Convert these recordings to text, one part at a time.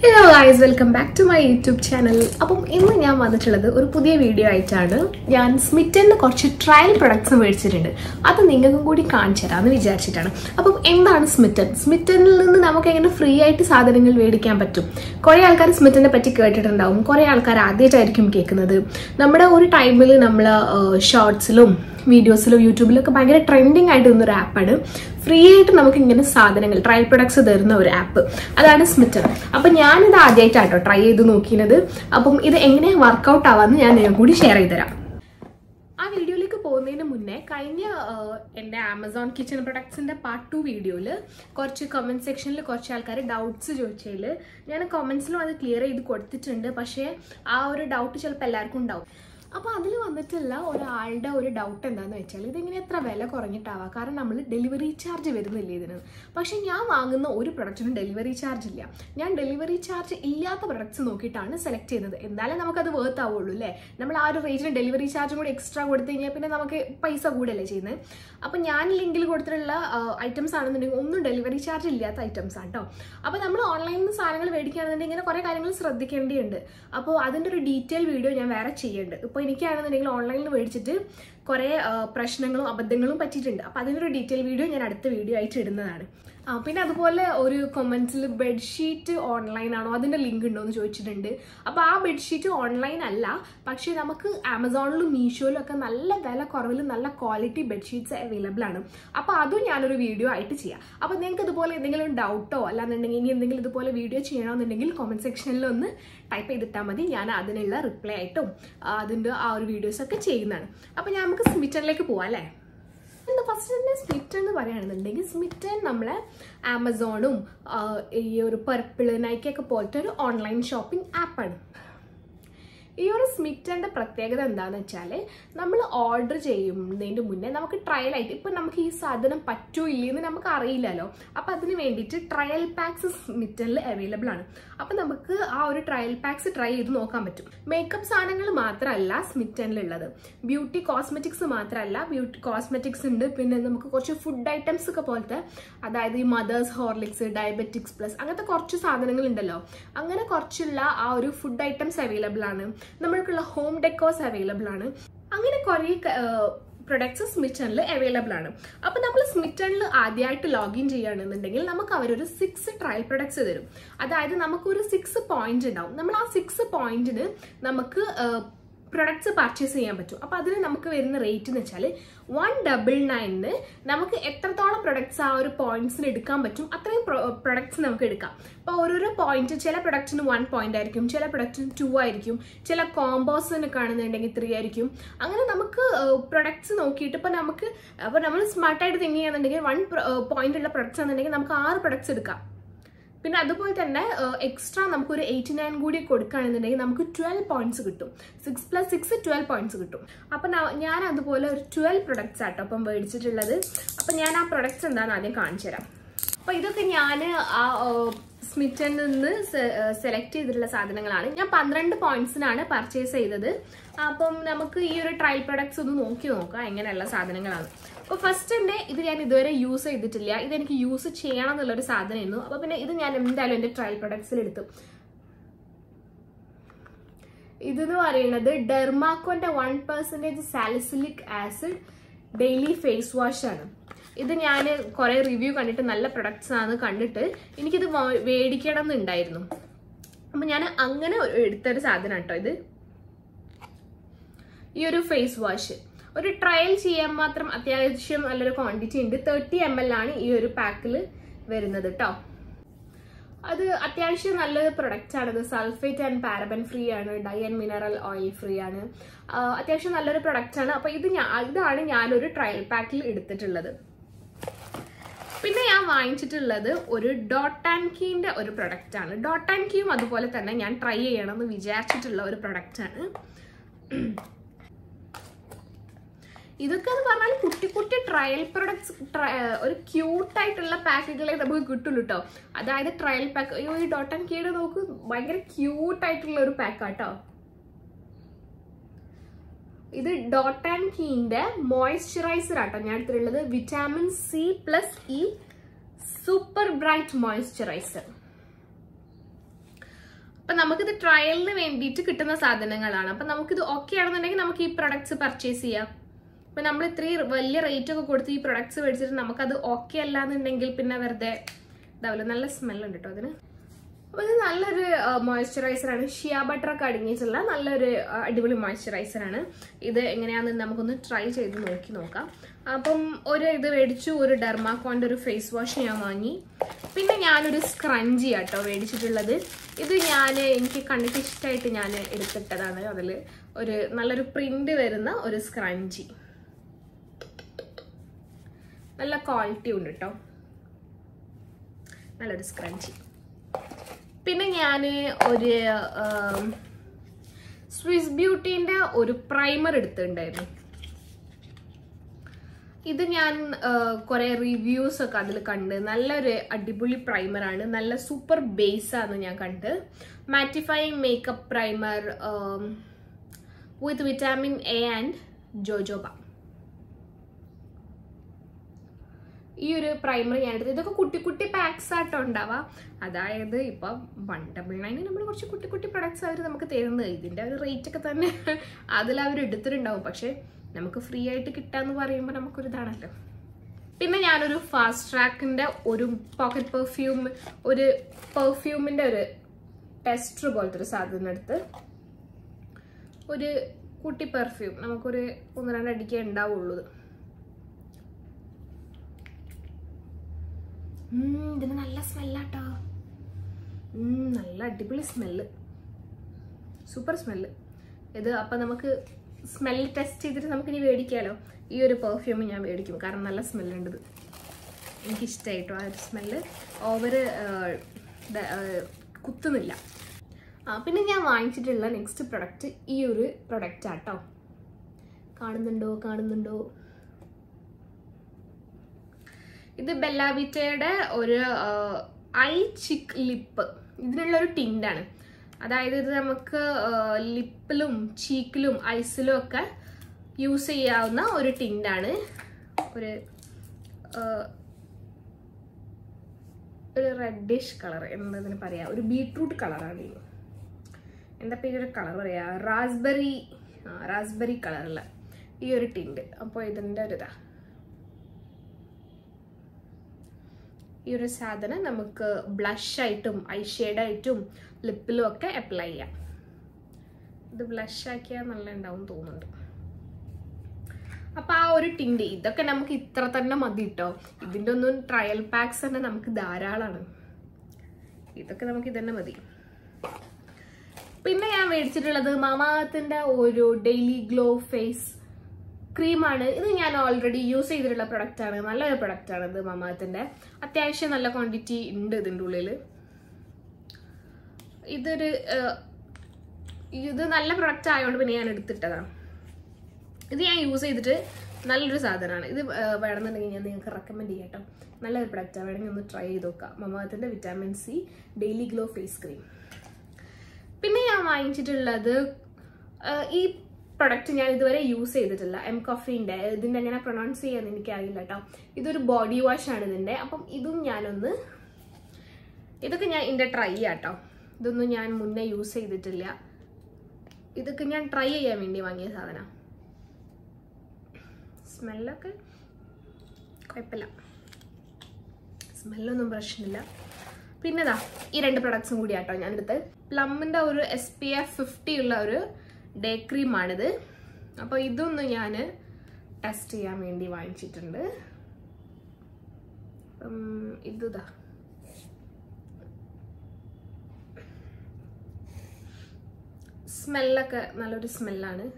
Hello guys welcome back to my YouTube channel അപ്പം ഇന്ന് ഞാൻ വന്നിട്ടുള്ളത് ഒരു പുതിയ വീഡിയോ ആയിട്ടാണ് ഞാൻ സ്മിറ്റൻ്റെ കുറച്ച് ട്രയൽ പ്രൊഡക്ട്സ് മേടിച്ചിട്ടുണ്ട് അത് നിങ്ങൾക്കും കൂടി കാണിച്ചു തരാമെന്ന് വിചാരിച്ചിട്ടാണ് അപ്പം എന്താണ് സ്മിറ്റൻ സ്മിറ്റനിൽ നിന്ന് നമുക്ക് എങ്ങനെ ഫ്രീ ആയിട്ട് സാധനങ്ങൾ മേടിക്കാൻ പറ്റും കുറേ ആൾക്കാർ സ്മിറ്റനെ പറ്റി കേട്ടിട്ടുണ്ടാവും കുറേ ആൾക്കാർ ആദ്യമായിട്ടായിരിക്കും കേൾക്കുന്നത് നമ്മുടെ ഒരു ടൈമിൽ നമ്മൾ ഷോർട്സിലും വീഡിയോസിലും യൂട്യൂബിലൊക്കെ ഭയങ്കര ട്രെൻഡിങ് ആയിട്ട് നിന്നൊരു ആപ്പാണ് ഫ്രീ ആയിട്ട് നമുക്ക് ഇങ്ങനെ സാധനങ്ങൾ ട്രയൽ പ്രൊഡക്ട്സ് തരുന്ന ഒരു ആപ്പ് അതാണ് സ്മിറ്റർ അപ്പം ഞാനിത് ആദ്യമായിട്ടാട്ടോ ട്രൈ ചെയ്ത് നോക്കിയത് അപ്പം ഇത് എങ്ങനെ വർക്കൗട്ട് ആവാമെന്ന് ഞാൻ നിങ്ങൾക്ക് കൂടി ഷെയർ ചെയ്ത് തരാം ആ വീഡിയോയിലേക്ക് പോകുന്നതിന് മുന്നേ കഴിഞ്ഞ ആഹ്, എൻ്റെ ആമസോൺ കിച്ചൺ പ്രൊഡക്ട്സിൻ്റെ പാർട്ട് ടു വീഡിയോയിൽ കുറച്ച് കമൻറ്റ് സെക്ഷനിൽ കുറച്ച് ആൾക്കാർ ഡൗട്ട്സ് ചോദിച്ചതിൽ ഞാൻ കമൻസിലും അത് ക്ലിയർ ചെയ്ത് കൊടുത്തിട്ടുണ്ട് പക്ഷേ ആ ഒരു ഡൗട്ട് ചിലപ്പോൾ എല്ലാവർക്കും ഉണ്ടാവും അപ്പോൾ അതിൽ വന്നിട്ടുള്ള ഒരാളുടെ ഒരു ഡൗട്ട് എന്താണെന്ന് വെച്ചാൽ ഇതിങ്ങനെ എത്ര വില കുറഞ്ഞിട്ടാവാം കാരണം നമ്മൾ ഡെലിവറി ചാർജ് വരുന്നില്ല ഇതിന് പക്ഷേ ഞാൻ വാങ്ങുന്ന ഒരു പ്രൊഡക്റ്റിനും ഡെലിവറി ചാർജ് ഇല്ല ഞാൻ ഡെലിവറി ചാർജ് ഇല്ലാത്ത പ്രൊഡക്ട്സ് നോക്കിയിട്ടാണ് സെലക്ട് ചെയ്യുന്നത് എന്നാലേ നമുക്കത് വേർത്ത് ആവുള്ളൂ അല്ലേ നമ്മൾ ആ ഒരു റേറ്റിന് ഡെലിവറി ചാർജും കൂടി എക്സ്ട്രാ കൊടുത്തു കഴിഞ്ഞാൽ പിന്നെ നമുക്ക് പൈസ കൂടല്ലേ ചെയ്യുന്നത് അപ്പം ഞാൻ ലിങ്കിൽ കൊടുത്തിട്ടുള്ള ഐറ്റംസ് ആണെന്നുണ്ടെങ്കിൽ ഒന്നും ഡെലിവറി ചാർജ് ഇല്ലാത്ത ഐറ്റംസ് ആണ് കേട്ടോ അപ്പോൾ നമ്മൾ ഓൺലൈനിൽ നിന്ന് സാധനങ്ങൾ മേടിക്കുകയാണെന്നുണ്ടെങ്കിൽ ഇങ്ങനെ കുറേ കാര്യങ്ങൾ ശ്രദ്ധിക്കേണ്ടിയുണ്ട് അപ്പോൾ അതിൻ്റെ ഒരു ഡീറ്റെയിൽ വീഡിയോ ഞാൻ വേറെ ചെയ്യുന്നുണ്ട് ഇപ്പോൾ എനിക്കാണെന്നുണ്ടെങ്കിൽ ഓൺലൈനിൽ മേടിച്ചിട്ട് കുറേ ആ, പ്രശ്നങ്ങളും അബദ്ധങ്ങളും പറ്റിയിട്ടുണ്ട് അപ്പോൾ അതിൻ്റെ ഒരു ഡീറ്റെയിൽ വീഡിയോ ഞാൻ അടുത്ത വീഡിയോ ആയിട്ട് ഇടുന്നതാണ് ആ പിന്നെ അതുപോലെ ഒരു കൊമൻസിൽ ബെഡ്ഷീറ്റ് ഓൺലൈൻ ആണോ അതിൻ്റെ ലിങ്ക് ഉണ്ടോ എന്ന് ചോദിച്ചിട്ടുണ്ട് അപ്പോൾ ആ ബെഡ്ഷീറ്റ് ഓൺലൈൻ അല്ല പക്ഷേ നമുക്ക് ആമസോണിലും മീഷോയിലും ഒക്കെ നല്ല വില കുറവിൽ നല്ല ക്വാളിറ്റി ബെഡ്ഷീറ്റ്സ് അവൈലബിൾ ആണ് അപ്പോൾ അതും ഞാനൊരു വീഡിയോ ആയിട്ട് ചെയ്യാം അപ്പോൾ നിങ്ങൾക്ക് ഇതുപോലെ എന്തെങ്കിലും ഡൗട്ടോ അല്ലാന്നുണ്ടെങ്കിൽ ഇനി എന്തെങ്കിലും ഇതുപോലെ വീഡിയോ ചെയ്യണമെന്നുണ്ടെങ്കിൽ കോമൻറ്റ് സെക്ഷനിൽ ഒന്ന് ടൈപ്പ് ചെയ്തിട്ടാൽ മതി ഞാൻ അതിനുള്ള റിപ്ലൈ ആയിട്ടും ആ, അതിൻ്റെ ആ ഒരു വീഡിയോസൊക്കെ ചെയ്യുന്നതാണ് അപ്പോൾ ഞാൻ നമുക്ക് സ്മിറ്ററിലേക്ക് പോവാം അല്ലേ എന്താ ഫസ്റ്റ് തന്നെ സ്മിറ്റൻ എന്ന് പറയുകയാണെന്നുണ്ടെങ്കിൽ സ്മിറ്റൻ നമ്മളെ ആമസോണും ആ, ഈ ഒരു പർപ്പിൾ നൈക്കൊക്കെ പോലത്തെ ഒരു ഓൺലൈൻ ഷോപ്പിംഗ് ആപ്പാണ് ഈ ഒരു സ്മിറ്റൻ്റെ പ്രത്യേകത എന്താണെന്ന് വെച്ചാൽ നമ്മൾ ഓർഡർ ചെയ്യുന്നതിൻ്റെ മുന്നേ നമുക്ക് ട്രയൽ ആയിട്ട് ഇപ്പം നമുക്ക് ഈ സാധനം പറ്റൂ ഇല്ലെന്ന് നമുക്ക് അറിയില്ലല്ലോ അപ്പം അതിന് വേണ്ടിയിട്ട് ട്രയൽ പാക്സ് സ്മിറ്റനിൽ അവൈലബിൾ ആണ് അപ്പം നമുക്ക് ആ ഒരു ട്രയൽ പാക്സ് ട്രൈ ചെയ്ത് നോക്കാൻ പറ്റും മേക്കപ്പ് സാധനങ്ങൾ മാത്രമല്ല സ്മിറ്റനിലുള്ളത് ബ്യൂട്ടി കോസ്മെറ്റിക്സ് മാത്രമല്ല ബ്യൂട്ടി കോസ്മെറ്റിക്സ് ഉണ്ട് പിന്നെ നമുക്ക് കുറച്ച് ഫുഡ് ഐറ്റംസ് ഒക്കെ പോലത്തെ അതായത് ഈ മദേഴ്സ് ഹോർലിക്സ് ഡയബറ്റിക്സ് പ്ലസ് അങ്ങനത്തെ കുറച്ച് സാധനങ്ങൾ ഉണ്ടല്ലോ അങ്ങനെ കുറച്ചുള്ള ആ ഒരു ഫുഡ് ഐറ്റംസ് അവൈലബിൾ ആണ് നമ്മൾക്കുള്ള ഹോം ഡെക്കോസ് അവൈലബിൾ ആണ് അങ്ങനെ കുറേ പ്രൊഡക്ട്സ് സ്മിറ്റണിൽ അവൈലബിൾ ആണ് അപ്പോൾ നമ്മൾ സ്മിറ്റണിൽ ആദ്യമായിട്ട് ലോഗിൻ ചെയ്യുകയാണെന്നുണ്ടെങ്കിൽ നമുക്ക് അവരൊരു സിക്സ് ട്രയൽ പ്രൊഡക്ട്സ് തരും അതായത് നമുക്കൊരു സിക്സ് പോയിന്റ് ഉണ്ടാവും നമ്മൾ ആ സിക്സ് പോയിന്റിന് നമുക്ക് പ്രൊഡക്ട്സ് പർച്ചേസ് ചെയ്യാൻ പറ്റും അപ്പോൾ അതിന് നമുക്ക് വരുന്ന റേറ്റ് എന്ന് വെച്ചാൽ വൺ ഡബിൾ നയനിന് നമുക്ക് എത്രത്തോളം പ്രൊഡക്ട്സ് ആ ഒരു പോയിന്റ്സിന് എടുക്കാൻ പറ്റും അത്രയും പ്രൊഡക്ട്സ് നമുക്ക് എടുക്കാം അപ്പോൾ ഓരോരോ പോയിന്റ് ചില പ്രൊഡക്റ്റിന് വൺ പോയിന്റ് ആയിരിക്കും ചില പ്രൊഡക്റ്റിന് ടു ആയിരിക്കും ചില കോമ്പോസിന് കാണുന്നുണ്ടെങ്കിൽ ത്രീ ആയിരിക്കും അങ്ങനെ നമുക്ക് പ്രൊഡക്ട്സ് നോക്കിയിട്ട് ഇപ്പോൾ നമുക്ക് അപ്പോൾ നമ്മൾ സ്മാർട്ടായിട്ട് തിങ്ക് ചെയ്യുന്നുണ്ടെങ്കിൽ വൺ പോയിന്റ് ഉള്ള പ്രൊഡക്ട്സ് ആണെന്നുണ്ടെങ്കിൽ നമുക്ക് ആറ് പ്രൊഡക്ട്സ് എടുക്കാം പിന്നെ അതുപോലെ തന്നെ എക്സ്ട്രാ നമുക്കൊരു എയ്റ്റി നയൻ കൂടി കൊടുക്കുകയാണെന്നുണ്ടെങ്കിൽ നമുക്ക് ട്വൽവ് പോയിന്റ്സ് കിട്ടും six plus six twelve points കിട്ടും അപ്പം ഞാൻ അതുപോലെ ഒരു ട്വൽവ് പ്രൊഡക്ട്സ് ആട്ടോ അപ്പം മേടിച്ചിട്ടുള്ളത് അപ്പം ഞാൻ ആ പ്രൊഡക്ട്സ് എന്താണെന്ന് ആദ്യം കാണിച്ചു തരാം അപ്പോൾ ഇതൊക്കെ ഞാൻ ആ സ്മിറ്റൻ നിന്ന് സെലക്ട് ചെയ്തിട്ടുള്ള സാധനങ്ങളാണ് ഞാൻ പന്ത്രണ്ട് പോയിന്റ്സിനാണ് പർച്ചേസ് ചെയ്തത് അപ്പം നമുക്ക് ഈ ഒരു ട്രയൽ പ്രൊഡക്ട്സ് ഒന്ന് നോക്കി നോക്കാം എങ്ങനെയുള്ള സാധനങ്ങളാണ് അപ്പോൾ ഫസ്റ്റ് തന്നെ ഇത് ഞാൻ ഇതുവരെ യൂസ് ചെയ്തിട്ടില്ല ഇതെനിക്ക് യൂസ് ചെയ്യണം എന്നുള്ളൊരു സാധനമായിരുന്നു അപ്പോൾ പിന്നെ ഇത് ഞാൻ എന്തായാലും എൻ്റെ ട്രയൽ പ്രൊഡക്ട്സിൽ എടുത്തു ഇതെന്ന് പറയുന്നത് ഡെർമാക്കോന്റെ one percentage salicylic acid daily face wash ആണ് ഇത് ഞാൻ കുറേ റിവ്യൂ കണ്ടിട്ട് നല്ല പ്രൊഡക്ട്സ് ആണ് കണ്ടിട്ട് എനിക്കിത് വാ- മേടിക്കണം എന്നുണ്ടായിരുന്നു അപ്പം ഞാൻ അങ്ങനെ ഒരു- എടുത്തൊരു സാധനം കേട്ടോ ഇത് ഈ ഒരു ഫേസ് വാഷ് ഒരു ട്രയൽ ചെയ്യാൻ മാത്രം അത്യാവശ്യം നല്ലൊരു ക്വാണ്ടിറ്റി ഉണ്ട് തേർട്ടി എം എൽ ആണ് ഈ ഒരു പാക്കിൽ വരുന്നത് കേട്ടോ അത് അത്യാവശ്യം നല്ലൊരു പ്രൊഡക്റ്റ് ആണ് ഇത് സൾഫേറ്റ് ആൻഡ് പാരബൻ ഫ്രീ ആണ് dye and mineral oil free ആണ് ആ, അത്യാവശ്യം നല്ലൊരു പ്രൊഡക്റ്റ് ആണ് അപ്പൊ ഇത് ഞാ- ഇതാണ് ഞാനൊരു ട്രയൽ പാക്കിൽ എടുത്തിട്ടുള്ളത് പിന്നെ ഞാൻ വാങ്ങിച്ചിട്ടുള്ളത് ഒരു ഡോട്ട് ആൻഡ് കീന്റെ ഒരു പ്രൊഡക്റ്റ് ആണ് ഡോട്ട് ആൻഡ് കീയും അതുപോലെ തന്നെ ഞാൻ ട്രൈ ചെയ്യണം എന്ന് വിചാരിച്ചിട്ടുള്ള ഒരു പ്രൊഡക്റ്റ് ആണ് ഇതൊക്കെ എന്ന് പറഞ്ഞാൽ കുട്ടി കുട്ടി ട്രയൽ പ്രൊഡക്ട്സ് ഒരു ക്യൂട്ട് ആയിട്ടുള്ള പാക്കുകളെ നമുക്ക് കിട്ടുള്ളൂ കേട്ടോ അതായത് ട്രയൽ പാക്ക് അയ്യോ ഈ ഡോട്ട് ആൻഡ് കീയുടെ നോക്ക് ഭയങ്കര ക്യൂട്ട് ആയിട്ടുള്ള ഒരു പാക്കാട്ടോ ഇത് ഡോട്ട് ആൻഡ് കീന്റെ മോയ്സ്ചറൈസർ ആട്ടോ ഞാൻ എടുത്തിട്ടുള്ളത് vitamin C plus E super bright moisturiser അപ്പൊ നമുക്കിത് ട്രയലിന് വേണ്ടിയിട്ട് കിട്ടുന്ന സാധനങ്ങളാണ് അപ്പൊ നമുക്കിത് ഓക്കെ ആണെന്നുണ്ടെങ്കിൽ നമുക്ക് ഈ പ്രൊഡക്ട്സ് പർച്ചേസ് ചെയ്യാം ഇപ്പൊ നമ്മൾ ഇത്രയും വലിയ റേറ്റ് ഒക്കെ കൊടുത്ത് ഈ പ്രൊഡക്ട്സ് മേടിച്ചിട്ട് നമുക്കത് ഓക്കെ അല്ല എന്നുണ്ടെങ്കിൽ പിന്നെ വെറുതെ ഇതാവില്ല നല്ല സ്മെല്ലുണ്ട് കേട്ടോ അതിന് അപ്പൊ ഇത് നല്ലൊരു മോയ്സ്ചറൈസർ ആണ് ഷിയ ബട്ടർ ഒക്കെ അടങ്ങിയിട്ടുള്ള നല്ലൊരു ആ, അടിപൊളി മോയ്സ്ചറൈസർ ആണ് ഇത് എങ്ങനെയാണെന്ന് നമുക്കൊന്ന് ട്രൈ ചെയ്ത് നോക്കി നോക്കാം അപ്പം ഒരു ഇത് മേടിച്ചു ഒരു ഡെർമാക്കോന്റെ ഒരു ഫേസ് വാഷ് ഞാൻ വാങ്ങി പിന്നെ ഞാനൊരു സ്ക്രഞ്ചി ആട്ടോ മേടിച്ചിട്ടുള്ളത് ഇത് ഞാൻ എനിക്ക് കണ്ടിട്ട് ഇഷ്ടമായിട്ട് ഞാൻ എടുത്തിട്ടതാണ് അതിൽ ഒരു നല്ലൊരു പ്രിന്റ് വരുന്ന ഒരു സ്ക്രഞ്ചി നല്ല ക്വാളിറ്റി ഉണ്ട് കേട്ടോ നല്ലൊരു സ്ക്രഞ്ചി പിന്നെ ഞാൻ ഒരു ആം, സ്വിസ് ബ്യൂട്ടീൻ്റെ ഒരു പ്രൈമർ എടുത്തിട്ടുണ്ടായിരുന്നു ഇത് ഞാൻ കുറെ റിവ്യൂസ് ഒക്കെ അതിൽ കണ്ട് നല്ലൊരു അടിപൊളി പ്രൈമറാണ് നല്ല സൂപ്പർ ബേസ് ആണ് ഞാൻ കണ്ട് mattifying makeup primer with vitamin A and jojoba ഈ ഒരു പ്രൈമർ ഞാൻ എടുത്തത് ഇതൊക്കെ കുട്ടി കുട്ടി പാക്സ് ആട്ടോ ഉണ്ടാവാം അതായത് ഇപ്പൊ വൺ ഡബിൾ നയന് നമ്മൾ കുറച്ച് കുട്ടി കുട്ടി പ്രൊഡക്ട്സ് അവർ നമുക്ക് തരുന്നത് ഇതിന്റെ ഒരു റേറ്റ് ഒക്കെ തന്നെ അതിൽ അവർ എടുത്തിട്ടുണ്ടാവും പക്ഷെ നമുക്ക് ഫ്രീ ആയിട്ട് കിട്ടാന്ന് പറയുമ്പോൾ നമുക്കൊരു ഇതാണല്ലോ പിന്നെ ഞാനൊരു ഫാസ്റ്റ് ട്രാക്കിന്റെ ഒരു പോക്കറ്റ് പെർഫ്യൂം ഒരു പെർഫ്യൂമിന്റെ ഒരു ടെസ്റ്റർ പോലത്തെ ഒരു സാധനം എടുത്ത് ഒരു കുട്ടി പെർഫ്യൂം നമുക്കൊരു ഒന്ന് രണ്ട് അടിക്കേ ഉണ്ടാവുള്ളൂ ഇത്. ഉം, ഇതിന് നല്ല സ്മെല്ലാട്ടോ നല്ല അടിപൊളി സ്മെല്ല് സൂപ്പർ സ്മെല്ല് ഇത് അപ്പം നമുക്ക് സ്മെല്ല് ടെസ്റ്റ് ചെയ്തിട്ട് നമുക്ക് ഇനി മേടിക്കാമല്ലോ ഈ ഒരു പെർഫ്യൂം ഞാൻ മേടിക്കും കാരണം നല്ല സ്മെല്ലുണ്ട് ഇത് എനിക്കിഷ്ടമായിട്ടോ ആ ഒരു സ്മെല്ല് ഓവർ കുത്തുന്നില്ല ആ പിന്നെ ഞാൻ വാങ്ങിച്ചിട്ടുള്ള നെക്സ്റ്റ് പ്രൊഡക്റ്റ് ഈ ഒരു പ്രൊഡക്റ്റ് ആട്ടോ കാണുന്നുണ്ടോ കാണുന്നുണ്ടോ ഇത് ബെല്ലാവിറ്റയുടെ ഒരു ഐ ചിക്ക് ലിപ്പ് ഇതിനുള്ള ഒരു ടിൻഡാണ് അതായത് ഇത് നമുക്ക് ലിപ്പിലും ചീക്കിലും ഐസിലും ഒക്കെ യൂസ് ചെയ്യാവുന്ന ഒരു ടിൻഡാണ് ഒരു ആ, ഒരു റെഡിഷ് കളർ എന്നതിന് പറയാ ഒരു ബീട്രൂട്ട് കളറാണ് ഇത് എന്താ പേര് ഒരു കളർ പറയാ റാസ്ബെറി റാസ്ബെറി കളറുള്ള ഈ ഒരു ടിൻഡ് അപ്പോൾ ഇതിൻ്റെ ഒരു ഇതാ ഈ ഒരു സാധനം നമുക്ക് ബ്ലഷ് ആയിട്ടും ഐ ആയിട്ടും ലിപ്പിലും ഒക്കെ അപ്ലൈ ചെയ്യാം ഇത് ബ്ലഷ് ആക്കിയാൽ നല്ല ഉണ്ടാവും തോന്നുന്നുണ്ട് അപ്പൊ ആ ഒരു ടിൻഡ് ഇതൊക്കെ നമുക്ക് ഇത്ര തന്നെ മതി കേട്ടോ ഇതിന്റെ ഒന്നും ട്രയൽ പാക്സ് തന്നെ നമുക്ക് ധാരാളമാണ് ഇതൊക്കെ നമുക്ക് ഇതന്നെ മതി പിന്നെ ഞാൻ മേടിച്ചിട്ടുള്ളത് മാമാത്തിന്റെ ഒരു ഡെയിലി ഗ്ലോ ഫേസ് ക്രീമാണ് ഇത് ഞാൻ ഓൾറെഡി യൂസ് ചെയ്തിട്ടുള്ള പ്രൊഡക്റ്റ് ആണ് നല്ലൊരു പ്രൊഡക്റ്റ് ആണ് ഇത് മമാത്തിന്റെ അത്യാവശ്യം നല്ല ക്വാണ്ടിറ്റി ഉണ്ട് ഇതിൻ്റെ ഉള്ളിൽ ഇതൊരു ഏഹ്, ഇത് നല്ല പ്രൊഡക്റ്റ് ആയതുകൊണ്ട് പിന്നെ ഞാൻ എടുത്തിട്ടതാണ് ഇത് ഞാൻ യൂസ് ചെയ്തിട്ട് നല്ലൊരു സാധനമാണ് ഇത് ഏഹ്, വേണമെന്നുണ്ടെങ്കിൽ ഞാൻ നിങ്ങൾക്ക് റെക്കമെൻഡ് ചെയ്യാം കേട്ടോ നല്ലൊരു പ്രൊഡക്റ്റാണ് വേണമെങ്കിൽ ഒന്ന് ട്രൈ ചെയ്ത് നോക്കാം മമാത്തിന്റെ vitamin C daily glow face cream പിന്നെ ഞാൻ വാങ്ങിച്ചിട്ടുള്ളത് ആഹ്, ഈ പ്രൊഡക്റ്റ് ഞാൻ ഇതുവരെ യൂസ് ചെയ്തിട്ടില്ല എം കോഫീൻ്റെ ഇതിൻ്റെ എങ്ങനെ പ്രൊണൗൺസ് ചെയ്യാന്ന് എനിക്കറിയില്ല കേട്ടോ ഇതൊരു ബോഡി വാഷ് ആണ് ഇതിൻ്റെ അപ്പം ഇതും ഞാനൊന്ന് ഇതൊക്കെ ഞാൻ ഇതിൻ്റെ ട്രൈ ചെയ്യാം കേട്ടോ ഇതൊന്നും ഞാൻ മുന്നേ യൂസ് ചെയ്തിട്ടില്ല ഇതൊക്കെ ഞാൻ ട്രൈ ചെയ്യാൻ വേണ്ടി വാങ്ങിയ സാധനം സ്മെല്ലൊക്കെ കുഴപ്പമില്ല സ്മെല്ലൊന്നും പ്രശ്നമില്ല പിന്നെതാ ഈ രണ്ട് പ്രൊഡക്ട്സും കൂടി ആട്ടോ ഞാൻ എടുത്ത് പ്ലമ്മിന്റെ ഒരു എസ് പി എഫ് ഫിഫ്റ്റി ഉള്ള ഒരു ഡേ ക്രീമാണിത് അപ്പോൾ ഇതൊന്ന് ഞാൻ ടെസ്റ്റ് ചെയ്യാൻ വേണ്ടി വാങ്ങിച്ചിട്ടുണ്ട് അപ്പം ഇതാ സ്മെല്ലൊക്കെ നല്ലൊരു സ്മെല്ലാണ്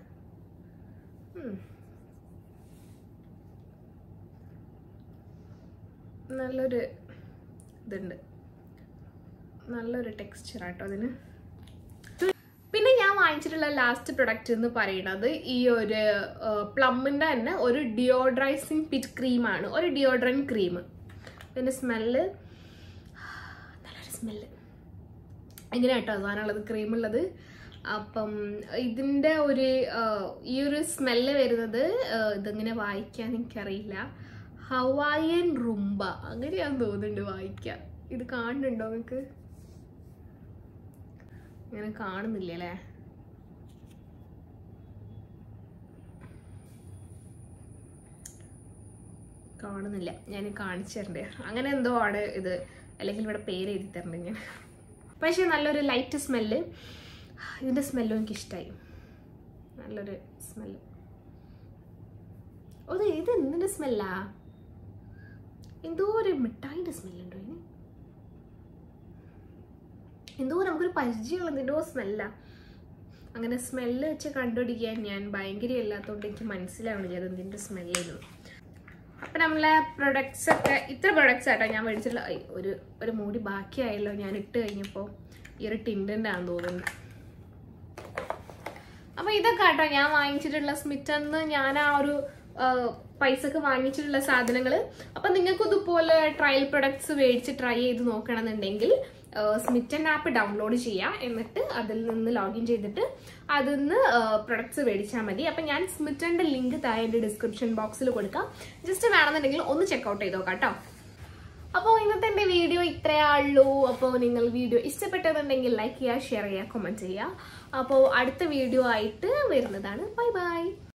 നല്ലൊരു ഇതുണ്ട് നല്ലൊരു ടെക്സ്ചർ ആട്ടോ അതിന് പിന്നെ ഞാൻ വാങ്ങിച്ചിട്ടുള്ള ലാസ്റ്റ് പ്രൊഡക്റ്റ് എന്ന് പറയുന്നത് ഈ ഒരു പ്ലമ്മിൻ്റെ തന്നെ ഒരു ഡിയോഡ്രൈസിങ് പിറ്റ് ക്രീമാണ് ഒരു ഡിയോഡ്രൻ ക്രീം ഇതിൻ്റെ സ്മെല്ല് നല്ലൊരു സ്മെല്ല് ഇങ്ങനെ കേട്ടോ സാധനമുള്ളത് ക്രീം ഉള്ളത് അപ്പം ഇതിൻ്റെ ഒരു ആ, ഈ ഒരു സ്മെല്ല് വരുന്നത് ആ, ഇതെങ്ങനെ വായിക്കാൻ എനിക്കറിയില്ല ഹവായൻ റുംബ അങ്ങനെയാന്ന് തോന്നുന്നുണ്ട് വായിക്കാൻ ഇത് കാണുന്നുണ്ടോ നിങ്ങൾക്ക് ഇങ്ങനെ കാണുന്നില്ല അല്ലേ കാണുന്നില്ല ഞാൻ കാണിച്ചു തരണ്ടേ അങ്ങനെ എന്തോ ആണ് ഇത് അല്ലെങ്കിൽ ഇവിടെ പേര് എഴുതി തരണ്ടേ ഞാൻ പക്ഷേ നല്ലൊരു ലൈറ്റ് സ്മെല്ല് ഇതിൻ്റെ സ്മെല്ലും എനിക്ക് ഇഷ്ടമായി നല്ലൊരു സ്മെല്ല് ഓ ഇത് ഇത് എന്തിൻ്റെ സ്മെല്ലാ എന്തോ ഒരു മിഠായിൻ്റെ സ്മെല്ലുണ്ടോ ഇതിന് എന്തോ നമുക്കൊരു പരിചയമുള്ള എന്തോ സ്മെല്ല അങ്ങനെ സ്മെല്ല് വെച്ച് കണ്ടുപിടിക്കാൻ ഞാൻ ഭയങ്കര അല്ലാത്തതുകൊണ്ട് എനിക്ക് മനസ്സിലാവണില്ല അത് എന്തിൻ്റെ സ്മെല്ലായിരുന്നു അപ്പം നമ്മളെ പ്രൊഡക്ട്സ് ഒക്കെ ഇത്ര പ്രൊഡക്ട്സ് ആട്ടോ ഞാൻ മേടിച്ചിട്ടുള്ള ഐ, ഒരു ഒരു മൂടി ബാക്കിയായല്ലോ ഞാൻ ഇട്ട് കഴിഞ്ഞപ്പോൾ ഈ ഒരു ടിൻറ്റിൻ്റെ ആണെന്ന് തോന്നുന്നു അപ്പൊ ഇതൊക്കെ കേട്ടോ ഞാൻ വാങ്ങിച്ചിട്ടുള്ള സ്മിറ്റന്ന് ഞാൻ ആ ഒരു ആ, പൈസക്ക് വാങ്ങിച്ചിട്ടുള്ള സാധനങ്ങൾ അപ്പൊ നിങ്ങൾക്ക് ഇതുപോലെ ട്രയൽ പ്രൊഡക്ട്സ് മേടിച്ച് ട്രൈ ചെയ്ത് നോക്കണമെന്നുണ്ടെങ്കിൽ സ്മിറ്റൻ ആപ്പ് ഡൗൺലോഡ് ചെയ്യുക എന്നിട്ട് അതിൽ നിന്ന് ലോഗിൻ ചെയ്തിട്ട് അതിൽ നിന്ന് പ്രൊഡക്ട്സ് മേടിച്ചാൽ മതി അപ്പം ഞാൻ സ്മിറ്റൻ്റെ ലിങ്ക് താഴെ എൻ്റെ ഡിസ്ക്രിപ്ഷൻ ബോക്സിൽ കൊടുക്കാം ജസ്റ്റ് വേണമെന്നുണ്ടെങ്കിൽ ഒന്ന് ചെക്കൗട്ട് ചെയ്തോ കേട്ടോ അപ്പോൾ ഇന്നത്തെ എൻ്റെ വീഡിയോ ഇത്രയേ ഉള്ളൂ അപ്പോൾ നിങ്ങൾ വീഡിയോ ഇഷ്ടപ്പെട്ടതുണ്ടെങ്കിൽ ലൈക്ക് ചെയ്യുക ഷെയർ ചെയ്യുക കമൻറ്റ് ചെയ്യുക അപ്പോൾ അടുത്ത വീഡിയോ ആയിട്ട് വരുന്നതാണ് ബൈ ബൈ